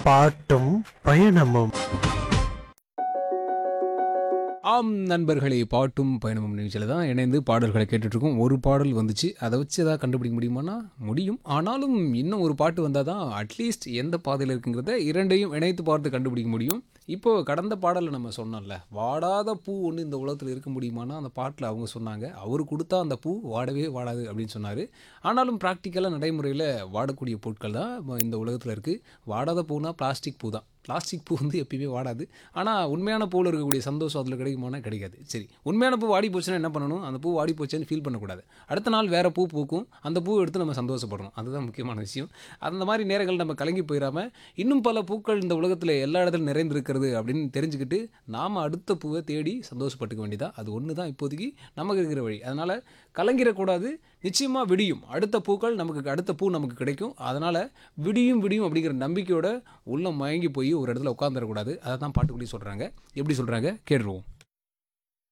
பாட்டும் பயணமும் ஆம் நண்பர்களே பாட்டும் பயணமும் நிகழ்ச்சியில் தான் இணைந்து பாடல்களை கேட்டுட்ருக்கோம் ஒரு பாடல் வந்துச்சு அதை வச்சு எதாவது கண்டுபிடிக்க முடியுமானா முடியும் ஆனாலும் இன்னும் ஒரு பாட்டு வந்தால் தான் அட்லீஸ்ட் எந்த பாதையில் இருக்குங்கிறத இரண்டையும் இணைத்து பார்த்து கண்டுபிடிக்க முடியும் இப்போது கடந்த பாடலில் நம்ம சொன்னோம்ல வாடாத பூ ஒன்று இந்த உலகத்தில் இருக்க முடியுமானா அந்த பாட்டில் அவங்க சொன்னாங்க அவர் கொடுத்தா அந்த பூ வாடவே வாடாது அப்படின்னு சொன்னார் ஆனாலும் ப்ராக்டிக்கலாக நடைமுறையில் வாடக்கூடிய பொருட்கள் தான் இந்த உலகத்தில் இருக்குது வாடாத பூனா பிளாஸ்டிக் பூ தான் பிளாஸ்டிக் பூ வந்து எப்பயுமே வாடாது ஆனால் உண்மையான பூவில் இருக்கக்கூடிய சந்தோஷம் அதில் கிடைக்குமானா கிடைக்காது சரி உண்மையான பூ வாடி போச்சுன்னா என்ன பண்ணணும் அந்த பூ வாடி போச்சுன்னு ஃபீல் பண்ணக்கூடாது அடுத்த நாள் வேறு பூ பூக்கும் அந்த பூ எடுத்து நம்ம சந்தோஷப்படணும் அதுதான் முக்கியமான விஷயம் அந்த மாதிரி நேரங்கள் நம்ம கலங்கி போயிடாம இன்னும் பல பூக்கள் இந்த உலகத்தில் எல்லா இடத்துலையும் நிறைந்திருக்கிறது அப்படின்னு தெரிஞ்சுக்கிட்டு நாம் அடுத்த பூவை தேடி சந்தோஷப்பட்டுக்க வேண்டியதா அது ஒன்று தான் இப்போதைக்கு நமக்கு இருக்கிற வழி அதனால் கலங்கிடக்கூடாது நிச்சயமாக விடியும் அடுத்த பூக்கள் நமக்கு அடுத்த பூ நமக்கு கிடைக்கும் அதனால் விடியும் விடியும் அப்படிங்கிற நம்பிக்கையோட உள்ள மயங்கி போய் ஒரு இடத்துல உட்காந்துடக்கூடாது அதை தான் பாட்டுக்குள்ளேயே சொல்கிறாங்க எப்படி சொல்கிறாங்க கேட்டுருவோம்